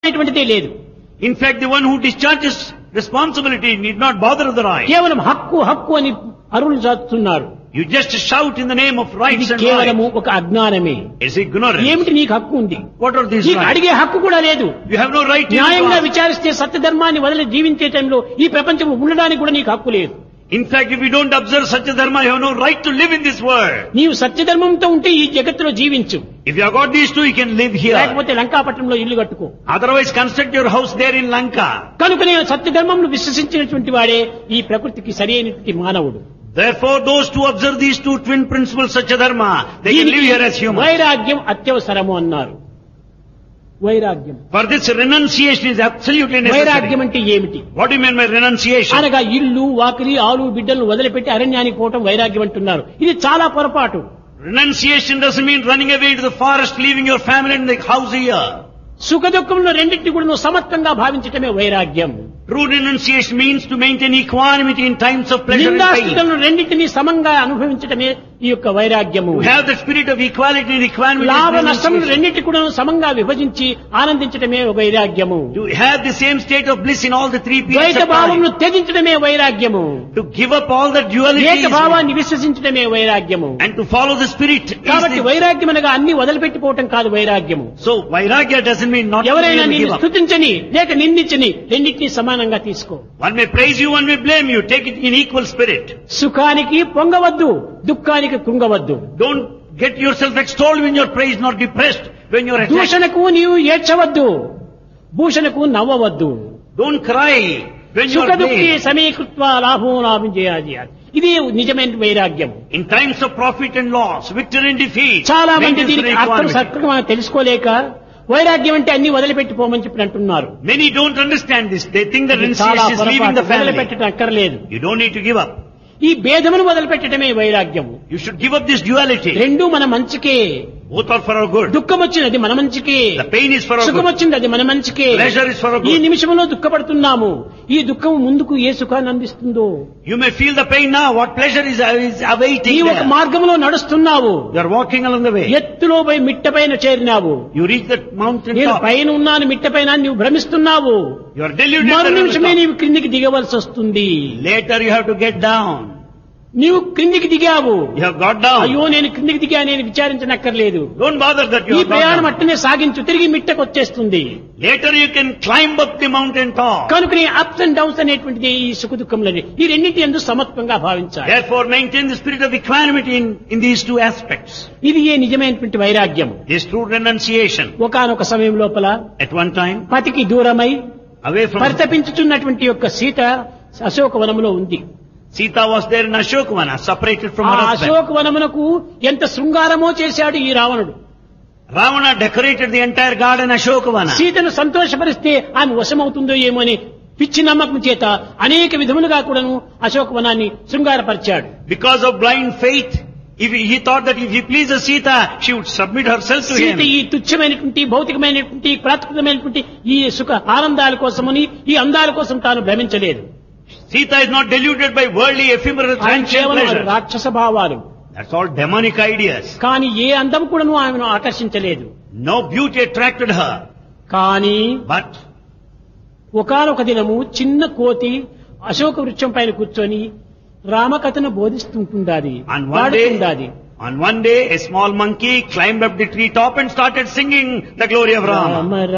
అనేటువంటిదే లేదు In fact, the one who discharges responsibility need not bother the right. కేవలం హక్కు హక్కు అని అరులు చాటుతున్నారు You just shout in the name of ఇది rights and కేవలము rights. ఒక అజ్ఞానమే It's ignorance. ఏమిటి నీకు హక్కు ఉంది What are these నీకు rights? అడిగే హక్కు కూడా లేదు You have no right to న్యాయంగా ask. విచారిస్తే సత్యధర్మాన్ని వదిలి జీవించే టైంలో ఈ ప్రపంచం ఉండడానికి కూడా నీకు హక్కు లేదు In fact, if you don't observe such a dharma, you have no right to live in this world. నీవు సత్యధర్మంతో ఉంటే ఈ జగత్తులో జీవించు If you have got these two, you can live here. లేకపోతే లంకాపట్నంలో ఇల్లు కట్టుకో Otherwise, construct your house there in Lanka. కనుక నేను సత్యధర్మంను విశ్వసించినటువంటి వాడే ఈ ప్రకృతికి సరైనటువంటి మానవుడు Therefore, those who observe these two twin principles, such a dharma, they can live here as దీనికి humans. వైరాగ్యం అత్యవసరము అన్నారు వైరాగ్యం For this, renunciation is absolutely వైరాగ్యం necessary. అంటే ఏమిటి What do you mean by renunciation? అనగా ఇల్లు వాకిలి ఆలు బిడ్డలను వదిలిపెట్టి అరణ్యానికి పోవటం వైరాగ్యం అంటున్నారు ఇది చాలా పొరపాటు Renunciation doesn't mean running away to the forest, leaving your family and the house here. సుఖ దుఃఖంలో రెండింటిని కూడా నువ్వు సమత్వంగా భావించటమే వైరాగ్యం True renunciation means to maintain equanimity in times of pleasure and pain. నిందాస్తులను రెండింటినీ సమంగా అనుభవించటమే ఈ యొక్క వైరాగ్యము To have the spirit of equality and equanimity. లాభ is నష్టములు renunciation. రెండింటి కూడా సమంగా విభజించి ఆనందించటమే ఒక వైరాగ్యము To have the same state of bliss in all the three periods ద్వైత of time. భావమును త్యజించడమే వైరాగ్యము To give up all the duality ఏక భావాన్ని విశ్వసించడమే వైరాగ్యము and to follow the spirit. is కాబట్టి the- వైరాగ్యం అనగా అన్ని వదిలిపెట్టిపోవటం కాదు వైరాగ్యము So vairagya doesn't mean not to ఎవరైనా really నిన్ను give up. స్థుతించని లేక నిందించని రెండింటినీ సమానంగా తీసుకో One may praise you, one may blame you. Take it in equal spirit. సుఖానికి పొంగవద్దు దుఃఖానికి కృంగవద్దు Don't get yourself extolled when you're praised, nor depressed when you're attacked. దూషణకు నీవు ఏడ్చవద్దు భూషణకు నవ్వవద్దు Don't cry when సుఖ you're దుఃఖి blamed. సమీకృత్వ లాభం లాభం చేయాలి ఇది నిజమైన వైరాగ్యం In times of profit and loss, victory and defeat, చాలా మంది maintenance దీనికి and అర్థం equanimity. సక్రమంగా తెలుసుకోలేక వైరాగ్యం అంటే అన్ని వదిలిపెట్టిపోమని చెప్పి అంటున్నారు Many don't understand this. They think that ఇది చాలా renunciation is leaving పొరపాటు. the family. వదిలిపెట్టడం అక్కర్లేదు You don't need to give up. ఈ భేదమును వదిలిపెట్టడమే వైరాగ్యము You should give up this duality. రెండూ మన మంచికే Both are for our good. దుఃఖం వచ్చినది మన మంచికే The pain is for our సుఖం good. వచ్చింది అది మన మంచికే Pleasure is for our ఈ good. నిమిషంలో దుఃఖపడుతున్నాము ఈ దుఃఖం ముందుకు ఏ సుఖాన్ని అందిస్తుందో You may feel the pain now. What pleasure is, is ఈ awaiting ఒక there. మార్గంలో నడుస్తున్నావు You are walking along the way. ఎత్తులో పోయి మిట్ట పైన చేరినావు You reach that mountain నేను top. పైన ఉన్నాను మిట్ట పైన అని నువ్వు భ్రమిస్తున్నావు You are deluded. మరు that on the నిమిషమే top. నీవు క్రిందికి దిగవలసి వస్తుంది Later you have to get down. నీవు క్రిందికి దిగావు You have got down. అయ్యో నేను క్రిందికి దిగా నేను విచారించనక్కర్లేదు Don't bother that you ఈ have got ప్రయాణం down. అట్టనే సాగించు తిరిగి మిట్టకు వచ్చేస్తుంది Later you can climb up the mountain top. కనుక నీ అప్స్ అండ్ డౌన్స్ అనేటువంటిది ఈ సుఖ దుఃఖంలోని ఈ రెండింటి ఎందు సమత్వంగా భావించాలి Therefore maintain the spirit of equanimity in, in these two aspects. ఇది ఏ నిజమైనటువంటి వైరాగ్యం This true renunciation. ఒకానొక సమయం లోపల At one time, పతికి దూరమై away from పరితపించుచున్నటువంటి యొక్క సీత అశోకవనములో ఉంది Sita was there in Ashokvana, separated from ఆ her husband. అశోకవనమునకు ఎంత శృంగారమో చేశాడు ఈ రావణుడు Ravana decorated the entire garden Ashokvana. సీతను సంతోషపరిస్తే ఆమె వశమవుతుందో ఏమో అని పిచ్చి నమ్మకం చేత అనేక విధములుగా కూడాను అశోకవనాన్ని శృంగారపరిచాడు Because of blind faith, if he, he thought that if he pleases Sita, she would submit herself to Sita him. ఈ తుచ్చమైనటువంటి భౌతికమైనటువంటి ప్రాకృతమైనటువంటి ఈ సుఖ ఆనందాల కోసమని ఈ అందాల కోసం తాను భ్రమించలేదు Sita is not deluded by worldly, ephemeral, ఆయన transient కేవలం pleasure. రాక్షస భావాలు That's all demonic ideas. కానీ ఏ అందం కూడాను ఆమెను ఆకర్షించలేదు No beauty attracted her. కానీ But ఒకానొక దినము చిన్న కోతి అశోక వృక్షం పైన కూర్చొని రామకథను బోధిస్తుంటుండాది on one day, పాడుతుండాది on one day, a small monkey climbed up the tree top and started singing the glory of Rama. Rama